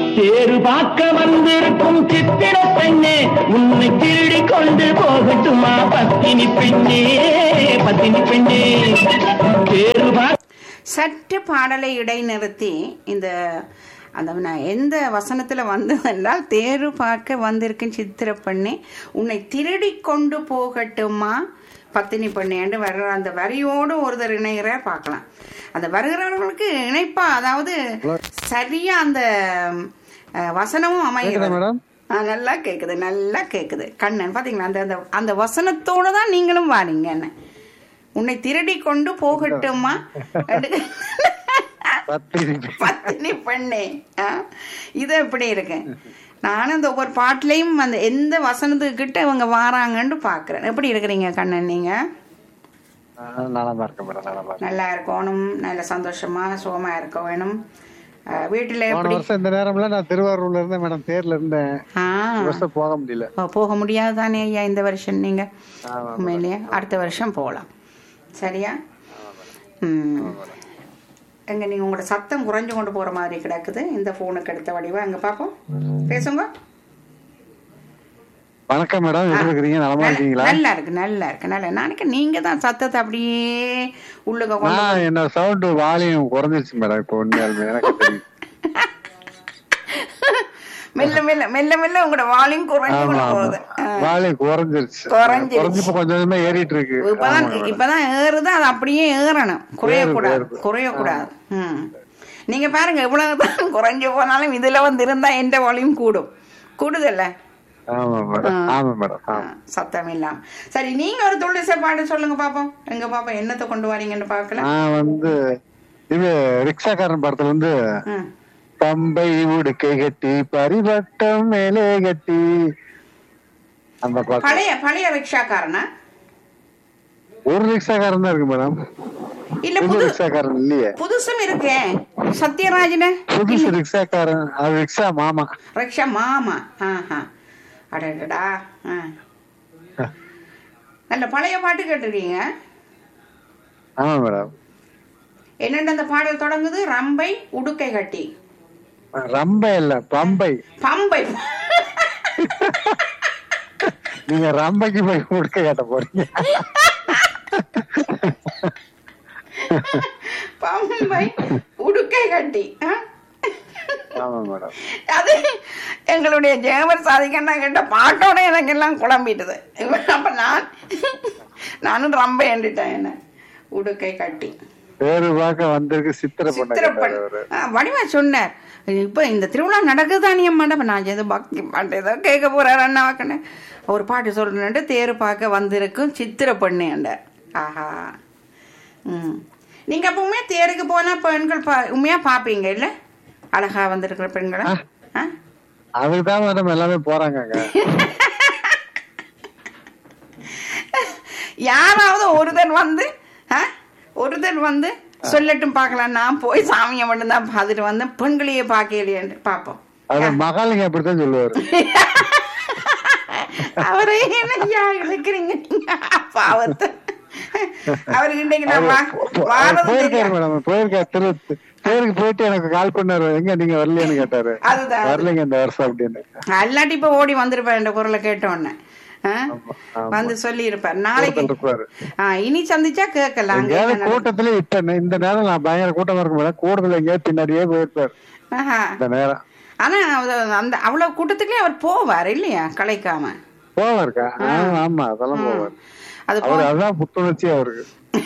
தேரு பார்க்க வந்திருக்கும் சித்திர பெண்ணே உன்னை திருடி கொண்டு போகட்டுமா பத்தினி பெண்ணே பத்தினி பெண்ணே தேரு பார்க்க சற்று பாடலை இடைநிறுத்தி இந்த அந்த நான் எந்த வசனத்தில் வந்தது என்றால் தேரு பார்க்க வந்திருக்கும் சித்திர பெண்ணே உன்னை திருடி கொண்டு போகட்டுமா பத்தினி பெண்ணேண்டு வர்ற அந்த வரியோடு ஒருத்தர் இணைகிறார் பார்க்கலாம் அந்த வருகிறவர்களுக்கு இணைப்பா அதாவது சரியா அந்த அஹ், வசனமும் கேக்குதா அமைகிறது மேடம் ஆ, நல்லா கேக்குது நல்லா கேக்குது கண்ணன் பாத்தீங்களா அந்த அந்த அந்த வசனத்தோட தான் நீங்களும் வாரீங்க என்ன உன்னை திருடி கொண்டு போகட்டுமா பத்திரி பத்தினி பெண்ணே ஆ? இது எப்படி இருக்கு நானும் இந்த ஒவ்வொரு பாட்டுலையும் அந்த எந்த வசனத்துக்கிட்ட இவங்க வாராங்கன்னு பாக்குறேன் எப்படி இருக்கிறீங்க கண்ணன் நீங்க நலமா இருக்கேன் மேடம் நலமா இருக்கேன் நல்லா இருக்கணும் நல்ல சந்தோஷமா சுகமா இருக்க வேணும் ஆ, வீட்டுல போன எப்படி வருஷம் இந்த நேரம்ல நான் திருவாரூர்ல இருந்தேன் மேடம் தேர்ல இருந்தேன் ஆ இந்த வருஷம் போக முடியல ஓ, போக முடியாது தானே ஐயா இந்த வருஷம் நீங்க ஆமா உண்மையிலேயே அடுத்த வருஷம் போகலாம் சரியா ம் எங்க நீங்க உங்களோட சத்தம் குறைஞ்சு கொண்டு போற மாதிரி கிடக்குது இந்த போனுக்கு எடுத்த வடிவா அங்க பாப்போம் பேசுங்க வணக்கம் மேடம் எப்படி இருக்கிறீங்க நலமா நல்ல- இருக்கீங்களா நல்லா இருக்கு நல்லா இருக்கு நல்லா நாளைக்கு நீங்க தான் சத்தத்தை அப்படியே உள்ளுக கொண்டு நான் என்னோட சவுண்ட் வால்யூம் குறைஞ்சிருச்சு மேடம் இப்போ உண்மையாலுமே எனக்கு தெரியும் மெல்ல மெல்ல மெல்ல மெல்ல உங்களோட வால்யூம் குறைஞ்சு ஆமா கொண்டு ஆமா போகுது ஆ. வால்யூம் குறைஞ்சிருச்சு குறைஞ்சிருச்சு. குறைஞ்சு இப்போ கொஞ்சம் கொஞ்சமா ஏறிட்டு இருக்கு இப்பதான் ஆமா மேடம். இப்பதான் ஏறுது அது அப்படியே ஏறணும் குறையக்கூடாது ஏறுது. குறையக்கூடாது ம் நீங்க பாருங்க எவ்வளவுதான் குறைஞ்சு போனாலும் இதுல வந்து இருந்தா எந்த வால்யூம் கூடும் கூடுதல்ல ஆமா மேடம் ஆ. ஆமா மேடம் ஆ, ஆமா சத்தம் இல்லாம சரி நீங்க ஒரு துள்ளிசை பாட்டு சொல்லுங்க பாப்போம் எங்க பாப்போம் என்னத்தை கொண்டு வரீங்கன்னு பாக்கலாம் நான் வந்து இது ரிக்ஷாக்காரன் படத்துல வந்து ம். பம்பை உடுக்கை கட்டி பரிவட்டம் மேலே கட்டி அந்த பாட்டு பழைய பழைய ரிக்ஷாக்காரனா ஒரு ரிக்ஷாக்காரன் தான் இருக்கு மேடம் இல்ல புது புது ரிக்ஷாக்காரன் இல்லையே புதுசும் இருக்கே சத்யராஜன புதுசு ரிக்ஷாக்காரன் அது ரிக்ஷா மாமா ரிக்ஷா மாமா ஆஹா அடடடா ஆ. நல்ல பழைய பாட்டு கேட்டிருக்கீங்க ஆமா மேடம் என்னென்ன அந்த பாடல் தொடங்குது ரம்பை உடுக்கை கட்டி ரொம்ப இல்ல பம்பை பம்பை நீங்க ரம்பைக்கு போய் உடுக்க கேட்ட போறீங்க பம்பை உடுக்கை கட்டி ஆ? ஆமா மேடம் அது எங்களுடைய ஜெயவர் சாதிக்கண்ணா கேட்ட பாட்டோட எனக்கு எல்லாம் குழம்பிட்டுது அப்ப நான் நானும் ரொம்ப ஏண்டுட்டேன் என்ன உடுக்கை கட்டி பேரு பார்க்க வந்திருக்கு சித்திரை பண்ண சித்திரப்பன் கேட்டாரு அவரு. ஆ, வடிவா சொன்னார் இப்ப இந்த திருவிழா நடக்குதானே மண்டபம் நான் ஏதோ பக்தி பாட்டு ஏதோ கேட்க போறாரு அண்ணா வாக்கண்ணே ஒரு பாட்டு சொல்றேன்ட்டு தேர் பார்க்க வந்திருக்கும் சித்திர பொண்ணேண்டார் ஆஹா ம் நீங்க எப்பவுமே தேருக்கு போனா பெண்கள் பா உண்மையா பாப்பீங்க இல்ல அழகா வந்திருக்கிற பெண்களை ஆ? அதுக்கு தான் மேடம் எல்லாமே போறாங்க அங்க யாராவது ஒருத்தன் வந்து ஆ? ஒருத்தன் வந்து சொல்லட்டும் பார்க்கலாம் நான் போய் சாமியை மட்டும் தான் பார்த்துட்டு வந்தேன் பெண்களையே பார்க்கலையேன்னு பார்ப்போம் அது மகாலிங்க அப்படித்தான் சொல்லுவாரு அவரை என்னையா இழுக்கிறீங்க நீங்க பாவத்தை அவருக்கு இன்னைக்கு நான் வா- வாரது போயிருக்காரு தெரியும் மேடம் போயிருக்காரு திரு தேருக்கு போயிட்டு எனக்கு கால் பண்ணாரு எங்க நீங்க வரலையான்னு கேட்டாரு அதுதான் வரலைங்க இந்த வருஷம் அப்படின்னு அல்லாட்டி இப்ப ஓடி வந்திருப்பார் இந்த குரலை கேட்டோன்னே ஆ? ஆமா. வந்து சொல்லி இருப்பார் நாளைக்கு கூட்டத்துல இருப்பாரு ஆ, இனி சந்திச்சா கேட்கலாம் அங்க எங்கேயாவது என்ன நடக்குது. கூட்டத்துல இப்ப இந்த- இந்த நேரம் நான் பயங்கர கூட்டமா இருக்க மேடம் கூட்டத்துல எங்கேயாவது பின்னாடியே போயிருப்பாரு ஆஹா. இந்த நேரம் ஆனா அவ- அந்த அவ்வளவு கூட்டத்துக்குள்ளே அவர் போவார் இல்லையா கலைக்காம போவாருக்கா ஆமா, ஆமா அதெல்லாம் போவார் அது போ அவரு அதான் புத்துணர்ச்சி அவருக்கு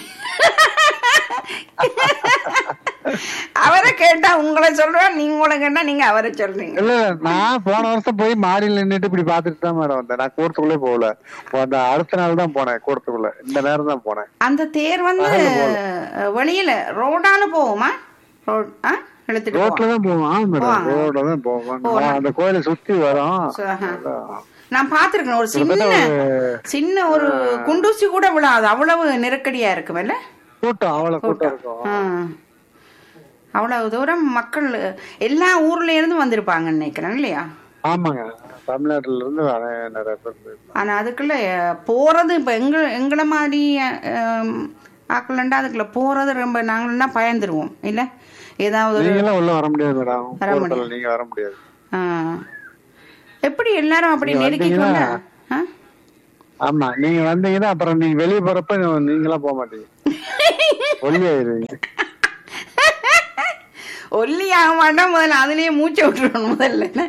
அவரை கேட்டா உங்களை சொல்றேன் நீங்க உங்களை கேட்டா நீங்க அவரை சொல்றீங்க இல்ல இல்ல, நான் போன வருஷம் போய் மாடியில நின்னுட்டு இப்படி பாத்துட்டு தான் மேடம் வந்தேன் நான் கூட்டத்துக்குள்ளே போகல அந்த அடுத்த நாள் தான் போனேன் கூட்டத்துக்குள்ள இந்த நேரம் தான் போனேன் அந்த தேர் வந்து வெளியில ரோடால போகுமா ரோட் ஆ இழுத்துட்டு ரோட்ல போவோம் தான் போவோம் ஆமா மேடம் போவாங்க. ரோட்ல தான் போவோம் அந்த கோயிலை சுத்தி வரும் நான் பாத்திருக்கேன் ஒரு சின்ன சின்ன ஒரு குண்டூசி கூட விழாது அவ்வளவு நெருக்கடியா இருக்குமில்ல கூட்டம் அவ்வளவு கூட்டம் இருக்கும் ஆ. அவ்வளவு தூரம் மக்கள் எல்லா ஊர்ல இருந்து வந்திருப்பாங்க நினைக்கிறேன் இல்லையா ஆமாங்க தமிழ்நாட்டுல இருந்து நிறைய நிறைய பேர் போயிருக்காங்க. ஆனா அதுக்குள்ள அஹ், போறது இப்ப எங்க எங்களை மாதிரி ஆக்கலண்டா அதுக்குள்ள போறது ரொம்ப நாங்கன்னா பயந்துருவோம் இல்ல ஏதாவது ஒரு நீங்களாம் உள்ள வர முடியாது மேடம் வர கூட்டத்துல நீங்க வர முடியாது ஆ. எப்படி எல்லாரும் அப்படி நீங்க நெருக்கி கொண்டு வந்தீங்கன்னா- ஆ? ஆமா நீங்க வந்தீங்கன்னா அப்புறம் நீங்க வெளிய போறப்ப நீங்களா போக மாட்டீங்க ஒல்லியாயிருவீங்க ஒல்லி ஆக மாட்டோம் முதல்ல அதுலயே மூச்சை விட்டுருவோம் முதல்ல என்ன?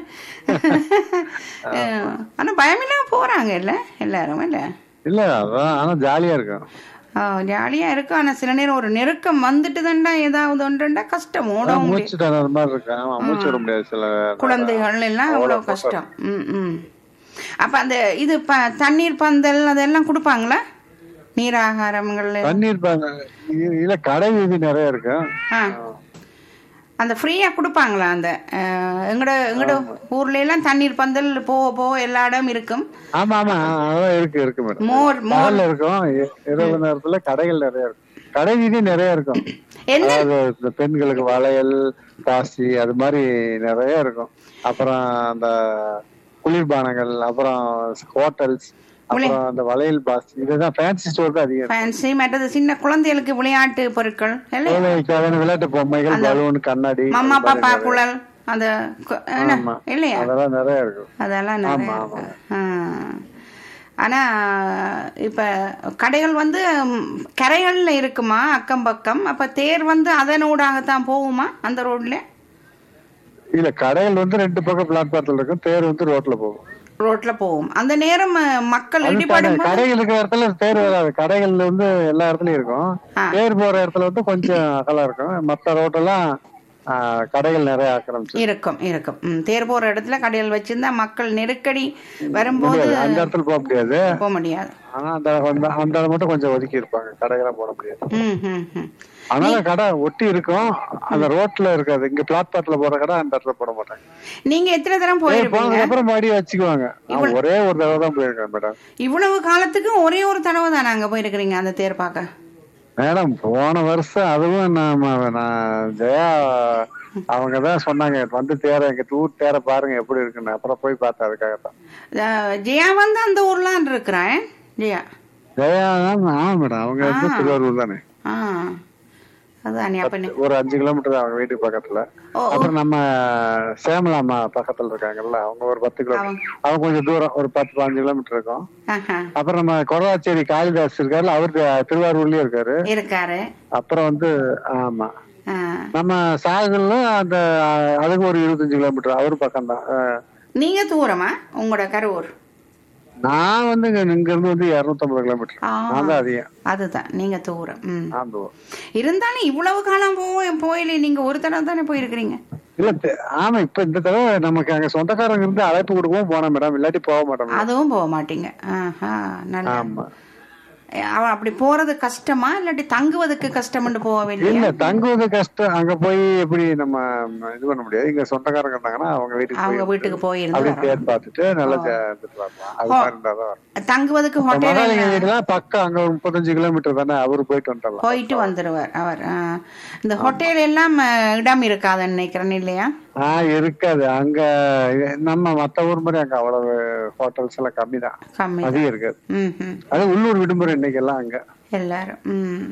ஆ. ஆனா பயமில்லாம போறாங்க இல்ல எல்லாரும் இல்ல இல்ல அதான் ஆனா ஜாலியா இருக்கும் ஆ, ஜாலியா இருக்கும் ஆனா சில நேரம் ஒரு நெருக்கம் வந்துட்டு தான்டா ஏதாவது ஒன்றுண்டா கஷ்டம் ஓடவும் முடியும் மூச்சு தர மாதிரி இருக்கு ஆமா மூச்சு விட முடியாது சில குழந்தைகள் எல்லாம் அவ்வளவு கஷ்டம் ம் ம் அப்ப அந்த இது ப தண்ணீர் பந்தல் அதெல்லாம் கொடுப்பாங்களா நீராகாரங்கள் தண்ணீர் பாருங்க இது- இல்ல கடை வீதி நிறைய இருக்கு ஆ அந்த ஃப்ரீயா கொடுப்பாங்களா அந்த அஹ், எங்கட எங்கட ஊர்ல எல்லாம் தண்ணீர் பந்தல் போக போக எல்லா இடம் இருக்கும் ஆமா ஆமா அதான் இருக்கு இருக்கு மேடம் மோர் மோர் கடல்ல இருக்கும் இ- இரவு நேரத்துல கடைகள் நிறைய இருக்கும் கடை வீதி நிறைய இருக்கும் என்ன அதாவது இந்த பெண்களுக்கு வளையல் பாசி அது மாதிரி நிறைய இருக்கும் அப்புறம் அந்த குளிர்பானங்கள் அப்புறம் ஹோட்டல்ஸ் அப்புறம் அந்த வளையல் பாசி இதுதான் ஃபேன்சி ஸ்டோர் தான் அதிகம் ஃபேன்சி மற்றது சின்ன குழந்தைகளுக்கு விளையாட்டு பொருட்கள் இல்லையா குழந்தைக்கான விளையாட்டு பொம்மைகள் பலூன் கண்ணாடி மம்மா பாப்பா குழல் அந்த கு- என்ன ஆமா. இல்லையா அதெல்லாம் நிறைய இருக்கும் அதெல்லாம் நிறைய ஆமா, இருக்கு. ஆ. ஆனா இப்ப கடைகள் வந்து ம், கரைகள்ல இருக்குமா அக்கம் பக்கம் அப்ப தேர் வந்து அதனூடாகத்தான் போகுமா அந்த ரோட்ல இல்ல கடைகள் வந்து ரெண்டு பக்கம் பிளாட்பாரத்துல இருக்கும் தேர் வந்து ரோட்ல போகும் ரோட்ல போகும் அந்த நேரம் அஹ், மக்கள் அது இடிபடும் கடை- கடைகள் இருக்கிற இடத்துல தேர் வராது கடைகள்ல வந்து எல்லா இடத்துலயும் இருக்கும் ஆ. தேர் போற இடத்துல வந்து கொஞ்சம் அகலம் இருக்கும் மத்த ரோட்டெல்லாம் ஆ, கடைகள் நிறைய ஆக்கிரமிச்சு இருக்கும் இருக்கும் ம், தேர் போற இடத்துல கடைகள் வச்சிருந்தா மக்கள் நெருக்கடி வரும்போது முடியாது. அந்த இடத்துல போக முடியாது போக முடியாது ஆனா அந்த அந்த அந்த இடம் மட்டும் கொஞ்சம் ஒதுக்கி இருப்பாங்க கடைகள்லாம் போட முடியாது ம் ம் ம் அதனால கடை ஒட்டி இருக்கும் அந்த ரோட்ல இருக்காது இங்க பிளாட்பாரத்துல போற கடை அந்த இடத்துல போட மாட்டாங்க நீங்க எத்தனை தரம் தேர் போயிருப்பீங்க போனதுக்கு அப்புறம் மறுபடியும் வச்சுக்குவாங்க நான் ஒரே ஒரு தடவை தான் போயிருக்கேன் மேடம் இவ்வளவு காலத்துக்கு ஒரே ஒரு தடவை தான் அங்க போயிருக்கிறீங்க அந்த தேர் பார்க்க மேடம் போன வருஷம் அதுவும் நாம நான் ஜெயா அவங்க தான் சொன்னாங்க வந்து தேர எங்க ஊர் தேர பாருங்க எப்படி இருக்குன்னு அப்புறம் போய் பார்த்தேன் அதுக்காக தான் அஹ், ஜெயா வந்து அந்த ஊர்லாம் இருக்கிறேன் ஜெயா ஜெயா தான் ஆமா மேடம் அவங்க வந்து திருவாரூர் தானே ஆ அதான் நீ அப்ப நீ ஒரு அஞ்சு கிலோமீட்டர் தான் அவங்க வீட்டுக்கு பக்கத்துல ஓ, ஓ. அப்புறம் நம்ம சேமலா அம்மா பக்கத்துல இருக்காங்கல்ல அவங்க ஒரு பத்து கிலோமீட்டர் அவங்க கொஞ்சம் தூரம் ஒரு பத்து பதினஞ்சு கிலோமீட்டர் இருக்கும் ஆஹா. அப்புறம் நம்ம கொடவாச்சேரி காளிதாஸ் இருக்காரு அவர் திருவாரூர்லயே இருக்காரு இருக்காரு அப்புறம் வந்து ஆமா ஆ. நம்ம சாகுல அந்த அதுக்கு ஒரு இருபத்தஞ்சு கிலோமீட்டர் அவரு பக்கம் தான் நீங்க தூரமா உங்களோட கரூர் நான் வந்து இங்க இங்க இருந்து வந்து இருநூத்தம்பது கிலோமீட்டர் ஆ. நான் தான் அதிகம் அதுதான் நீங்க தூரம் ம் நான் தூரம். இருந்தாலும் இவ்வளவு காலம் போய் போயில நீங்க ஒரு தடவை தானே போயிருக்கிறீங்க இல்ல தெ- ஆமா இப்ப இந்த தடவை நமக்கு அங்க சொந்தக்காரங்க இருந்து அழைப்பு கொடுக்கவும் போனேன் மேடம் இல்லாட்டி போக மாட்டோம் madam. அதுவும் போக மாட்டீங்க ஆஹா நல்ல ஆமா அவன் அப்படி போறது கஷ்டமா இல்லாட்டி தங்குவதற்கு கஷ்டம்னு போக வேண்டிய இல்ல தங்குவது கஷ்டம் அங்க போய் எப்படி நம்ம இது பண்ண முடியாது இங்க சொந்தக்காரங்க இருந்தாங்கன்னா அவங்க வீட்டுக்கு அவங்க போய் வீட்டுக்கு போயிருந்து அப்படியே வரணும். தேர் பார்த்துட்டு நல்லா ஜா- இருந்துட்டு வரலாம் அது மாதிரி இருந்தாதான் வரும். தங்குவதற்கு இப்ப ஹோட்டல் மகாலிங்க வீடுலாம் பக்கம் அங்க ஒரு முப்பத்தஞ்சு கிலோமீட்டர் தானே அவரு போயிட்டு வந்துடலாம் போயிட்டு வந்துருவார் அவர் ஆ. இந்த ஹோட்டல் எல்லாம் ஆ, இடம் இருக்காதுன்னு நினைக்கிறேன் இல்லையா ஆஹ் இருக்காது அங்க நம்ம மத்த ஊர் மாதிரி அங்க அவ்வளவு ஹோட்டல்ஸ் எல்லாம் கம்மி தான் கம்மி அதிகம் இருக்காது ம் ம் அது உள்ளூர் விடுமுறை இன்னைக்கு எல்லாம் அங்க எல்லாரும் ம்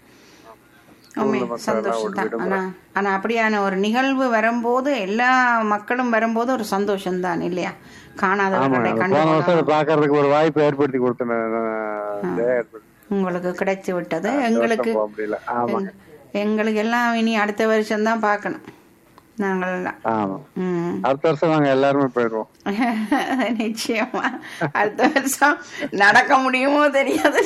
உண்மை, மக்கள் எல்லாம் சந்தோஷம் ஒரு தான் விடுமுறை. ஆனா ஆனா அப்படியான ஒரு நிகழ்வு வரும்போது எல்லா மக்களும் வரும்போது ஒரு சந்தோஷம் தான் இல்லையா ஆமா காணாதவர்களை அது கண்டு போன வருஷம் அதை கொள்ளலாம். பாக்குறதுக்கு ஒரு வாய்ப்பு ஏற்படுத்தி கொடுத்தேன் ஜெயா ஏற்படுத்தி உங்களுக்கு கிடைச்சு விட்டது இந்த எங்களுக்கு வருஷம் போக முடியல ஆமாங்க எங்க- எங்களுக்கு எல்லாம் இனி அடுத்த வருஷம் தான் பார்க்கணும் நாங்கள் எல்லாம் ஆமா ம் அடுத்த வருஷம் நாங்க எல்லாருமே போயிடுவோம் நிச்சயமா அடுத்த வருஷம் நடக்க முடியுமோ தெரியாது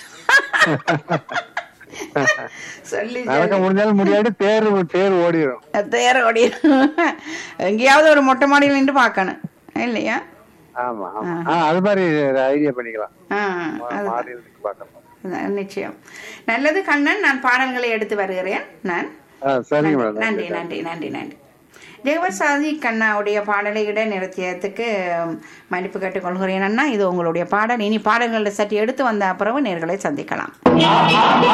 சொல்லி நடக்க முடிஞ்சாலும் முடியாது தேர் தேர் ஓடிடும் தேர ஓடி எங்கேயாவது ஒரு மொட்டை மாடியில் நின்று பார்க்கணும் இல்லையா ஆமா ஆமா ஆ, அது மாதிரி ஐடியா பண்ணிக்கலாம் ஆ, மா- அது மாறி இருந்து பார்க்கலாம் நிச்சயம் நல்லது கண்ணன் நான் பாடல்களை எடுத்து வருகிறேன் நான் ஆ, சரிங்க மேடம் நன்றி நன்றி நன்றி நன்றி ஜெகவர் சாதி கண்ணாவுடைய பாடலை இட நிறுத்தியதுக்கு மன்னிப்பு கேட்டுக்கொள்கிறேன் அண்ணா இது உங்களுடைய பாடல் இனி பாடல்களை சற்று எடுத்து வந்த அப்புறம் நேர்களை சந்திக்கலாம்